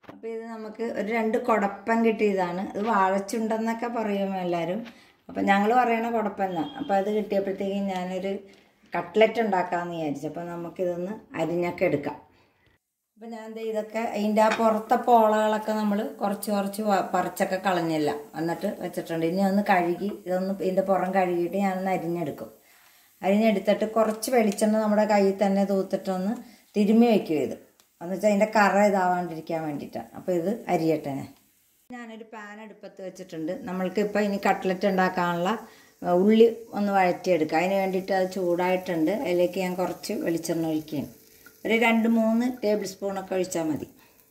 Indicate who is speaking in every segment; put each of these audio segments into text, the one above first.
Speaker 1: അപ്പോൾ ഇത് നമുക്ക് ഒരു രണ്ട് കുടപ്പൻ കിട്ടിയതാണ് ഇത് വാഴച്ചുണ്ടെന്നൊക്കെ പറയും എല്ലാവരും അപ്പം ഞങ്ങൾ പറയണ കുടപ്പന്ന അപ്പോൾ അത് കിട്ടിയപ്പോഴത്തേക്കും ഞാനൊരു കട്ട്ലറ്റ് ഉണ്ടാക്കാമെന്ന് വിചാരിച്ചു അപ്പോൾ നമുക്കിതൊന്ന് അരിഞ്ഞൊക്കെ എടുക്കാം അപ്പം ഞാൻ ദേ ഇതൊക്കെ അതിൻ്റെ ആ പുറത്തെ പോളകളൊക്കെ നമ്മൾ കുറച്ച് കുറച്ച് വ- പറിച്ചൊക്കെ കളഞ്ഞില്ല എന്നിട്ട് വെച്ചിട്ടുണ്ട് ഇനി ഒന്ന് കഴുകി ഇതൊന്ന് ഇതിൻ്റെ പുറം കഴുകിയിട്ട് ഞാനൊന്ന് അരിഞ്ഞെടുക്കും അരിഞ്ഞെടുത്തിട്ട് കുറച്ച് വെളിച്ചെണ്ണ നമ്മുടെ കയ്യിൽ തന്നെ തൂത്തിട്ടൊന്ന് തിരുമ്മി വയ്ക്കും ഇത് എന്ന് വെച്ചാൽ അതിൻ്റെ കറ ഇതാവാണ്ടിരിക്കാൻ വേണ്ടിയിട്ടാണ് അപ്പോൾ ഇത് അരിയട്ടെ ഞാൻ ഞാനൊരു പാൻ അടുപ്പത്ത് വെച്ചിട്ടുണ്ട് നമ്മൾക്ക് ഇപ്പോൾ ഇനി കട്ട്ലറ്റ് ഉണ്ടാക്കാനുള്ള ആ, ഉള്ളി ഒന്ന് വഴറ്റിയെടുക്കുക അതിന് വേണ്ടിയിട്ട് അത് ചൂടായിട്ടുണ്ട് അതിലേക്ക് ഞാൻ കുറച്ച് വെളിച്ചെണ്ണ ഒഴിക്കുകയാണ് ഒരു രണ്ട് മൂന്ന് ടേബിൾ സ്പൂണൊക്കെ ഒഴിച്ചാൽ മതി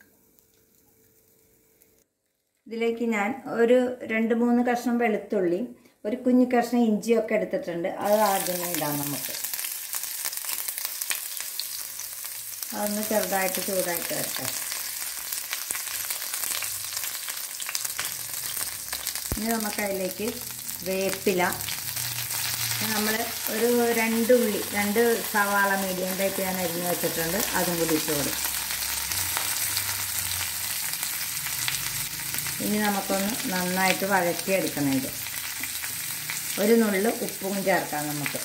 Speaker 1: ഇതിലേക്ക് ഞാൻ ഒരു രണ്ട് മൂന്ന് കഷ്ണം വെളുത്തുള്ളി ഒരു കുഞ്ഞു കഷ്ണം ഇഞ്ചിയൊക്കെ എടുത്തിട്ടുണ്ട് അത് ആദ്യമേ ഇടാം നമുക്ക് അതൊന്ന് ചെറുതായിട്ട് ചൂടായിട്ട് വരട്ടെ ഇനി നമുക്ക് അതിലേക്ക് വേപ്പില നമ്മൾ ഒരു രണ്ട് ഉള്ളി രണ്ട് സവാള മീഡിയം ടൈപ്പ് ഞാൻ അരിഞ്ഞ് വെച്ചിട്ടുണ്ട് അതും കൂടി ഇട്ട് കൊടുക്കും ഇനി നമുക്കൊന്ന് നന്നായിട്ട് വഴറ്റിയെടുക്കണം ഇത് ഒരു നുള്ളു ഉപ്പും ചേർക്കാം നമുക്ക്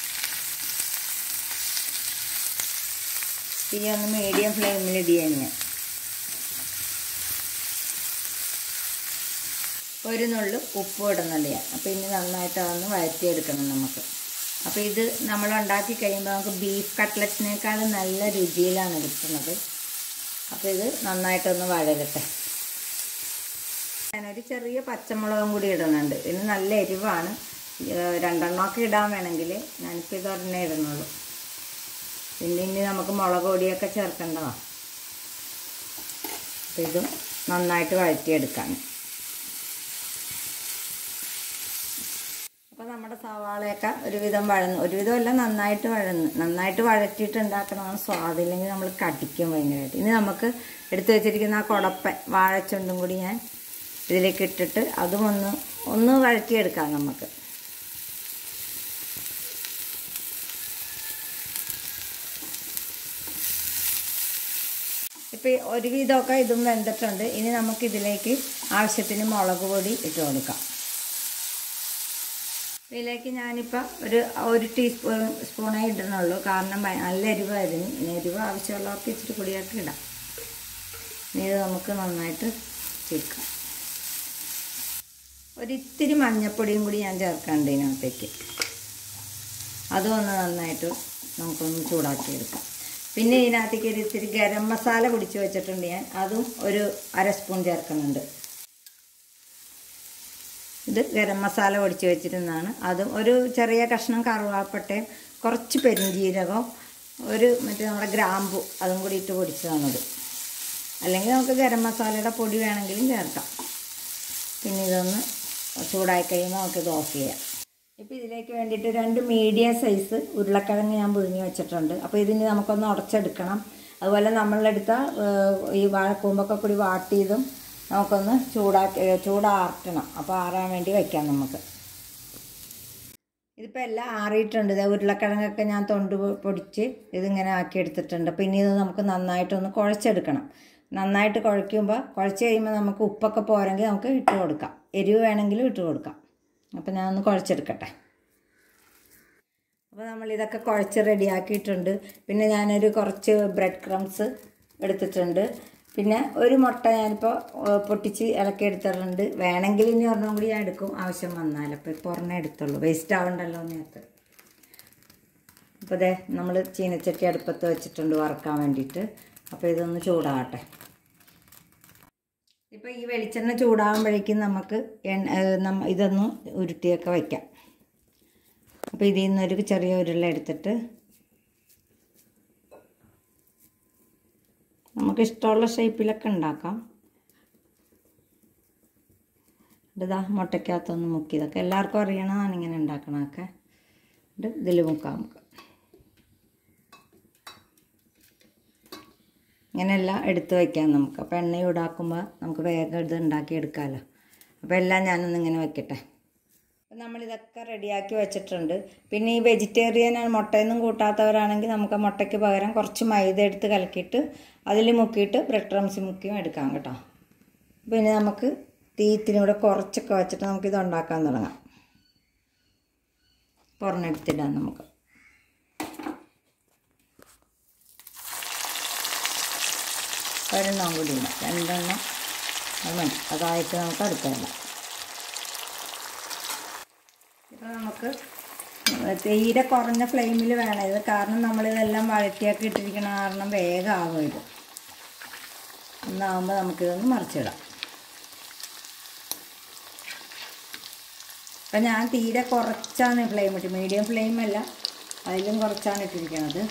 Speaker 1: തീ ഒന്ന് മീഡിയം ഫ്ലെയിമിൽ ഇടിയാണ് ഞാൻ ഒരു നുള്ളു ഉപ്പ് ഇടുന്നുണ്ട് ഞാൻ അപ്പോൾ ഇനി നന്നായിട്ട് അതൊന്ന് വഴറ്റിയെടുക്കണം നമുക്ക് അപ്പോൾ ഇത് നമ്മൾ ഉണ്ടാക്കി കഴിയുമ്പോൾ നമുക്ക് ബീഫ് കട്ട്ലറ്റിനേക്കാളും നല്ല രുചിയിലാണ് കിട്ടുന്നത് അപ്പോൾ ഇത് നന്നായിട്ടൊന്ന് വഴരട്ടെ ഞാനൊരു ചെറിയ പച്ചമുളകും കൂടി ഇടുന്നുണ്ട് ഇതിന് നല്ല എരിവാണ് ഏഹ് രണ്ടെണ്ണമൊക്കെ ഇടാൻ വേണമെങ്കിൽ ഞാനിപ്പോൾ ഇത് ഒരെണ്ണേ ഇടുന്നുള്ളൂ പിന്നെ ഇനി നമുക്ക് മുളക് പൊടിയൊക്കെ ചേർക്കേണ്ടതാണ് അപ്പോൾ ഇതും നന്നായിട്ട് വഴറ്റിയെടുക്കാൻ അപ്പോൾ നമ്മുടെ സവാളയൊക്കെ ഒരുവിധം വഴന്നു ഒരുവിധം എല്ലാം നന്നായിട്ട് വഴന്നു നന്നായിട്ട് വഴറ്റിയിട്ട് ഉണ്ടാക്കണമാണ് സ്വാദില്ലെങ്കിൽ നമ്മൾ കടിക്കും ഭയങ്കരമായിട്ട് ഇനി നമുക്ക് എടുത്തു വെച്ചിരിക്കുന്ന ആ കുടപ്പൻ വാഴച്ചുണ്ടും കൂടി ഞാൻ ഇതിലേക്ക് ഇട്ടിട്ട് അതും ഒന്ന് ഒന്ന് വഴറ്റിയെടുക്കാം നമുക്ക് ഇപ്പോൾ ഒരുവിധമൊക്കെ ഇതും വെന്തിട്ടുണ്ട് ഇനി നമുക്ക് ഇതിലേക്ക് ആവശ്യത്തിന് മുളക് പൊടി ഇട്ട് കൊടുക്കാം ഇതിലേക്ക് ഞാനിപ്പോൾ ഒരു ഒരു ടീസ്പൂൺ സ്പൂണേ ഇടുന്നുള്ളൂ കാരണം ഭയ- നല്ല എരിവായിരുന്നു ഇനി എരിവ് ആവശ്യമുള്ളവർക്ക് ഇച്ചിരി പൊടിയൊക്കെ ഇടാം ഇനി ഇത് നമുക്ക് നന്നായിട്ട് ചേർക്കാം ഒരിത്തിരി മഞ്ഞപ്പൊടിയും കൂടി ഞാൻ ചേർക്കാണ്ട് ഇതിനകത്തേക്ക് അതും ഒന്ന് നന്നായിട്ട് നമുക്കൊന്ന് ചൂടാക്കിയെടുക്കാം പിന്നെ ഇതിനകത്തേക്ക് ഒരു ഇത്തിരി ഗരം മസാല പിടിച്ച് വെച്ചിട്ടുണ്ട് ഞാൻ അതും ഒരു അര സ്പൂൺ ചേർക്കുന്നുണ്ട് ഇത് ഗരം മസാല പൊടിച്ച് വെച്ചിരുന്നതാണ് അതും ഒരു ചെറിയ കഷ്ണം കറുവാപ്പട്ടയും കുറച്ച് പെരിഞ്ജീരകം ഒരു മറ്റേ നമ്മുടെ ഗ്രാമ്പു അതും കൂടി ഇട്ട് പൊടിച്ചതാണത് അല്ലെങ്കിൽ നമുക്ക് ഗരം മസാലയുടെ പൊടി വേണമെങ്കിലും ചേർക്കാം പിന്നെ ഇതൊന്ന് ചൂടായി കഴിയുമ്പോൾ നമുക്കിത് ഓഫ് ചെയ്യാം ഇപ്പോൾ ഇതിലേക്ക് വേണ്ടിയിട്ട് രണ്ട് മീഡിയം സൈസ് ഉരുളക്കിഴങ്ങ് ഞാൻ പുഴുങ്ങി വെച്ചിട്ടുണ്ട് അപ്പോൾ ഇതിന് നമുക്കൊന്ന് ഉടച്ചെടുക്കണം അതുപോലെ നമ്മളെടുത്ത ഏഹ്, ഈ വാഴക്കൂമ്പൊക്കെ കൂടി വാട്ടിയതും നമുക്കൊന്ന് ചൂടാക്കി ചൂടാർട്ടണം അപ്പോൾ ആറാൻ വേണ്ടി വയ്ക്കാം നമുക്ക് ഇതിപ്പോൾ എല്ലാം ആറിയിട്ടുണ്ട് ഇത് ഉരുളക്കിഴങ്ങൊക്കെ ഞാൻ തൊണ്ട് പൊ- പൊടിച്ച് ഇതിങ്ങനെ ആക്കി എടുത്തിട്ടുണ്ട് അപ്പോൾ ഇനി ഇത് നമുക്ക് നന്നായിട്ടൊന്ന് കുഴച്ചെടുക്കണം നന്നായിട്ട് കുഴയ്ക്കുമ്പോൾ കുഴച്ച് കഴിയുമ്പോൾ നമുക്ക് ഉപ്പൊക്കെ പോരെങ്കിൽ നമുക്ക് ഇട്ട് കൊടുക്കാം എരിവ് വേണമെങ്കിലും ഇട്ട് കൊടുക്കാം അപ്പോൾ ഞാൻ ഒന്ന് കുഴച്ചെടുക്കട്ടെ അപ്പോൾ നമ്മൾ ഇതൊക്കെ കുഴച്ച് റെഡിയാക്കിയിട്ടുണ്ട് പിന്നെ ഞാനൊരു കുറച്ച് ബ്രെഡ് ക്രംസ് എടുത്തിട്ടുണ്ട് പിന്നെ ഒരു മുട്ട ഞാനിപ്പോൾ ഏഹ്, പൊട്ടിച്ച് ഇളക്കി എടുത്തിട്ടുണ്ട് വേണമെങ്കിൽ ഇനി ഒരെണ്ണം കൂടി ഞാൻ എടുക്കും ആവശ്യം വന്നാൽ അപ്പോൾ ഇപ്പോൾ ഒരെണ്ണം എടുത്തുള്ളൂ വേസ്റ്റ് ആവണ്ടല്ലോ നേരത്തെ അപ്പോൾ അതെ നമ്മൾ ചീനച്ചട്ടി അടുപ്പത്ത് വെച്ചിട്ടുണ്ട് വറക്കാൻ വേണ്ടിയിട്ട് അപ്പോൾ ഇതൊന്ന് ചൂടാകട്ടെ ഇപ്പോൾ ഈ വെളിച്ചെണ്ണ ചൂടാകുമ്പോഴേക്കും നമുക്ക് എണ്ണ ഏഹ്, നമ്മ ഇതൊന്ന് ഉരുട്ടിയൊക്കെ വയ്ക്കാം അപ്പോൾ ഇതിൽ നിന്നൊരു ചെറിയ ഉരുള എടുത്തിട്ട് നമുക്ക് ഇഷ്ടമുള്ള ഷേപ്പിലൊക്കെ ഉണ്ടാക്കാം ഇതാ മുട്ടയ്ക്കകത്തൊന്ന് മുക്കി ഇതൊക്കെ എല്ലാവർക്കും അറിയണതാണ് ഇങ്ങനെ ഉണ്ടാക്കണതൊക്കെ ഇത് ഇതിൽ മുക്കാം നമുക്ക് ഇങ്ങനെയെല്ലാം എടുത്ത് വയ്ക്കാം നമുക്ക് അപ്പോൾ എണ്ണ ചൂടാക്കുമ്പോൾ നമുക്ക് വേഗം ഇത് ഉണ്ടാക്കി എടുക്കാമല്ലോ അപ്പോൾ എല്ലാം ഞാനൊന്ന് ഇങ്ങനെ വെക്കട്ടെ അപ്പം നമ്മളിതൊക്കെ റെഡിയാക്കി വെച്ചിട്ടുണ്ട് പിന്നെ ഈ വെജിറ്റേറിയൻ മുട്ടയൊന്നും കൂട്ടാത്തവരാണെങ്കിൽ നമുക്ക് ആ മുട്ടയ്ക്ക് പകരം കുറച്ച് മൈദ എടുത്ത് കലക്കിയിട്ട് അതിൽ മുക്കിയിട്ട് ബ്രെഡ് ക്രംസ് മുക്കിയും എടുക്കാം കേട്ടോ പിന്നെ നമുക്ക് തീത്തിനൂടെ കുറച്ചൊക്കെ വെച്ചിട്ട് നമുക്കിത് ഉണ്ടാക്കാൻ തുടങ്ങാം പുറന്നെടുത്തിടാം നമുക്ക് ഒരെണ്ണം കൂടി ഇല്ല രണ്ടെണ്ണം അത് മതി അതായിട്ട് നമുക്ക് അടുത്തല്ല ഇപ്പം നമുക്ക് തീരെ കുറഞ്ഞ ഫ്ലെയിമിൽ വേണം ഇത് കാരണം നമ്മളിതെല്ലാം വഴറ്റിയൊക്കെ ഇട്ടിരിക്കണ കാരണം വേഗം ആകും ഇത് ഒന്നാകുമ്പോൾ നമുക്കിതൊന്ന് മറിച്ചിടാം അപ്പം ഞാൻ തീരെ കുറച്ചാണ് ഫ്ലെയിം ഇട്ട് മീഡിയം ഫ്ലെയിം അല്ല അതിലും കുറച്ചാണ് ഇട്ടിരിക്കുന്നത്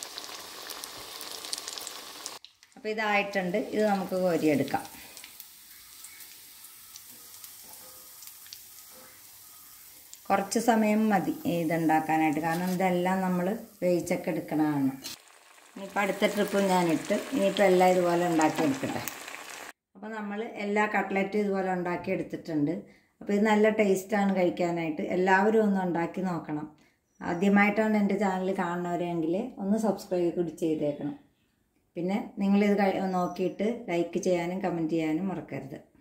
Speaker 1: അപ്പോൾ ഇതായിട്ടുണ്ട് ഇത് നമുക്ക് കോരിയെടുക്കാം കുറച്ച് സമയം മതി ഇതുണ്ടാക്കാനായിട്ട് കാരണം ഇതെല്ലാം നമ്മൾ വേവിച്ചൊക്കെ എടുക്കണതാണ് ഇനിയിപ്പോൾ അടുത്ത ട്രിപ്പ് ഞാനിട്ട് ഇനിയിപ്പോൾ എല്ലാം ഇതുപോലെ ഉണ്ടാക്കിയെടുക്കട്ടെ അപ്പോൾ നമ്മൾ എല്ലാ കട്ട്ലറ്റും ഇതുപോലെ ഉണ്ടാക്കി എടുത്തിട്ടുണ്ട് അപ്പോൾ ഇത് നല്ല ടേസ്റ്റാണ് കഴിക്കാനായിട്ട് എല്ലാവരും ഒന്ന് ഉണ്ടാക്കി നോക്കണം ആദ്യമായിട്ടാണ് എൻ്റെ ചാനൽ കാണുന്നവരെങ്കിൽ ഒന്ന് സബ്സ്ക്രൈബ് കൂടി ചെയ്തേക്കണം പിന്നെ നിങ്ങളിത് കഴി നോക്കിയിട്ട് ലൈക്ക് ചെയ്യാനും കമൻറ്റ് ചെയ്യാനും മറക്കരുത്